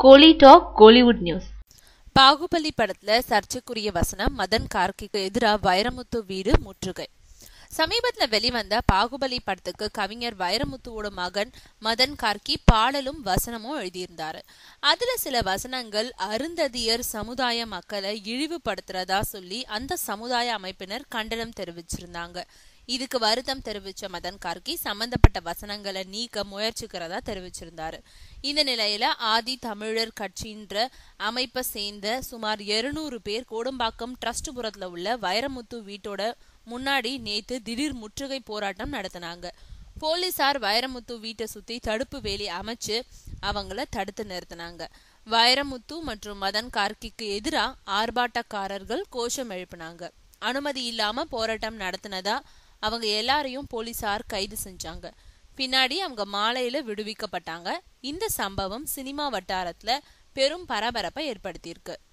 கோலி talk Kollywood news Baahubali படத்துல சர்ச்சைக்குரிய வசனம் மதன் கார்கிக்கு எதிராக வைரமுத்து வீடு முற்றுகை சமீபத்துல வெளிவந்த பாகுபலி படத்துக்கு கவிஞர் வைரமுத்துவோட மகன் மதன் கார்கி பாடலும் வசனமும் எழுதியிருந்தாரு அதுல சில வசனங்கள் அருந்ததியர் சமுதாய மக்களை இழிவுபடுத்துறதா சொல்லி அந்த சமுதாய அமைப்பினர் கண்டனம் தெரிவிச்சிருந்தாங்க இதுக்கு வருத்தம் தெரிவிச்ச மதன் கார்கி சம்பந்தப்பட்ட வசனங்களை நீக்க முயற்சிக்கிறதா தெரிவிச்சிருந்தாரு இந்த நிலையில ஆதி தமிழர் கட்சின்ற அமைப்பை சேர்ந்த சுமார் இருநூறு பேர் கோடம்பாக்கம் ட்ரஸ்ட்புரத்துல உள்ள வைரமுத்து வீட்டோட முன்னாடி நேத்து திடீர் முற்றுகை போராட்டம் நடத்தினாங்க போலீசார் வைரமுத்து வீட்டை சுத்தி தடுப்பு வேலி அமைச்சு அவங்கள தடுத்து நிறுத்தினாங்க வைரமுத்து மற்றும் மதன் கார்கிக்கு எதிரா ஆர்ப்பாட்டக்காரர்கள் கோஷம் எழுப்பினாங்க அனுமதி இல்லாம போராட்டம் நடத்தினதா அவங்க எல்லாரையும் போலீசார் கைது செஞ்சாங்க பின்னாடி அவங்க மாலையில விடுவிக்கப்பட்டாங்க இந்த சம்பவம் சினிமா வட்டாரத்துல பெரும் பரபரப்பை ஏற்படுத்தியிருக்கு